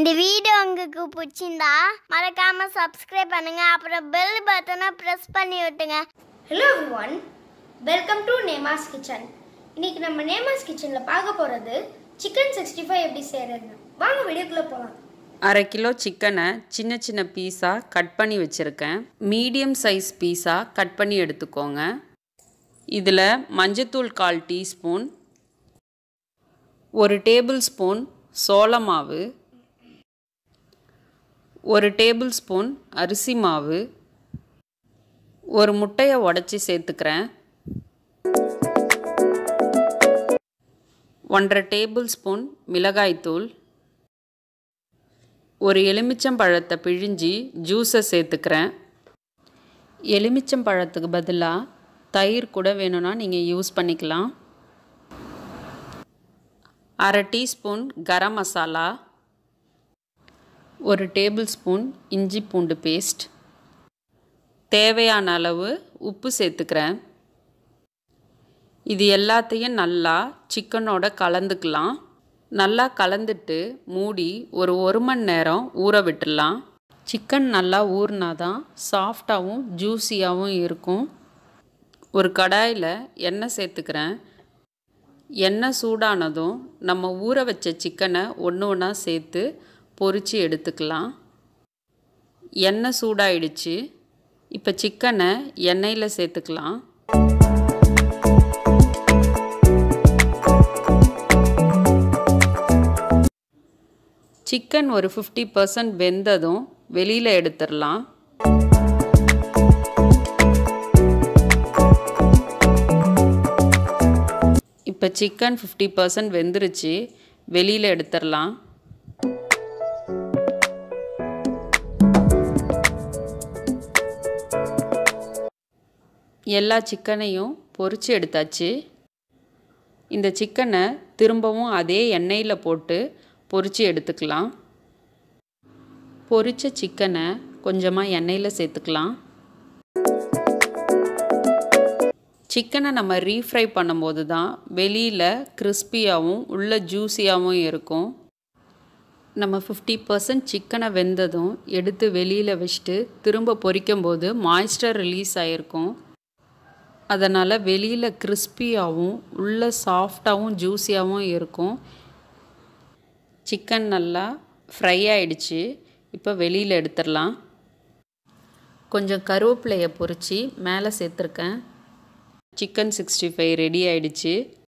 இந்த வீடியோ உங்களுக்கு பிடிச்சிருந்தா மறக்காம சப்ஸ்கிரைப் பண்ணுங்க அப்புறம் பெல் பட்டனை ப்ரெஸ் பண்ணி விட்டுங்க ஹலோ எவ்ரிஒன் வெல்கம் டு நேமாஸ் கிச்சன் இன்னைக்கு நம்ம நேமாஸ் கிச்சனில் பார்க்க போகிறது சிக்கன் சிக்ஸ்டி ஃபைவ் எப்படி செய்கிறதுன்னு வாங்க வீடியோக்குள்ளே போகலாம் அரை கிலோ சிக்கனை சின்ன சின்ன பீஸாக கட் பண்ணி வச்சுருக்கேன் மீடியம் சைஸ் பீஸாக கட் பண்ணி எடுத்துக்கோங்க இதில் மஞ்சத்தூள் கால் டீஸ்பூன் ஒரு டேபிள் ஸ்பூன் சோள மாவு ஒரு டேபிள் ஸ்பூன் அரிசி மாவு ஒரு முட்டையை உடச்சி சேர்த்துக்கிறேன் ஒன்றரை டேபிள் ஸ்பூன் மிளகாய்த்தூள் ஒரு எலுமிச்சம்பழத்தை பிழிஞ்சி ஜூஸை சேர்த்துக்கிறேன் எலுமிச்சம்பழத்துக்கு பதிலாக தயிர் கூட வேணும்னா நீங்கள் யூஸ் பண்ணிக்கலாம் அரை டீஸ்பூன் கரம் மசாலா ஒரு டேபிள் ஸ்பூன் இஞ்சி பூண்டு பேஸ்ட் தேவையான அளவு உப்பு சேர்த்துக்கிறேன் இது எல்லாத்தையும் நல்லா சிக்கனோட கலந்துக்கலாம் நல்லா கலந்துட்டு மூடி ஒரு ஒரு மணி நேரம் ஊற விட்டுடலாம் சிக்கன் நல்லா ஊறினா தான் சாஃப்டாகவும் ஜூஸியாகவும் இருக்கும் ஒரு கடாயில் எண்ணெய் சேர்த்துக்கிறேன் எண்ணெய் சூடானதும் நம்ம ஊற வச்ச சிக்கனை ஒன்று ஒன்றா சேர்த்து பொரித்து எடுத்துக்கலாம் எண்ணெய் சூடாயிடுச்சு இப்போ சிக்கனை எண்ணெயில் சேர்த்துக்கலாம் சிக்கன் ஒரு ஃபிஃப்டி பர்சன்ட் வெந்ததும் வெளியில் எடுத்துடலாம் இப்போ சிக்கன் ஃபிஃப்டி பர்சன்ட் வெந்துருச்சு வெளியில் எடுத்துடலாம் எல்லா சிக்கனையும் பொரித்து எடுத்தாச்சு இந்த சிக்கனை திரும்பவும் அதே எண்ணெயில் போட்டு பொரித்து எடுத்துக்கலாம் பொரித்த சிக்கனை கொஞ்சமாக எண்ணெயில் சேர்த்துக்கலாம் சிக்கனை நம்ம ரீஃப்ரை பண்ணும்போது தான் வெளியில் கிறிஸ்பியாகவும் உள்ள ஜூஸியாகவும் இருக்கும் நம்ம ஃபிஃப்டி பர்சன்ட் சிக்கனை வெந்ததும் எடுத்து வெளியில் வச்சுட்டு திரும்ப பொரிக்கும்போது மாய்ஸ்டர் ரிலீஸ் ஆகிருக்கும் அதனால் வெளியில் கிறிஸ்பியாகவும் உள்ள சாஃப்டாகவும் ஜூஸியாகவும் இருக்கும் சிக்கன் நல்லா ஃப்ரை ஆயிடுச்சு இப்போ வெளியில் எடுத்துடலாம் கொஞ்சம் கருவேப்பிலையை பொரித்து மேலே சேர்த்துருக்கேன் சிக்கன் சிக்ஸ்டி ஃபைவ் ரெடி ஆயிடுச்சு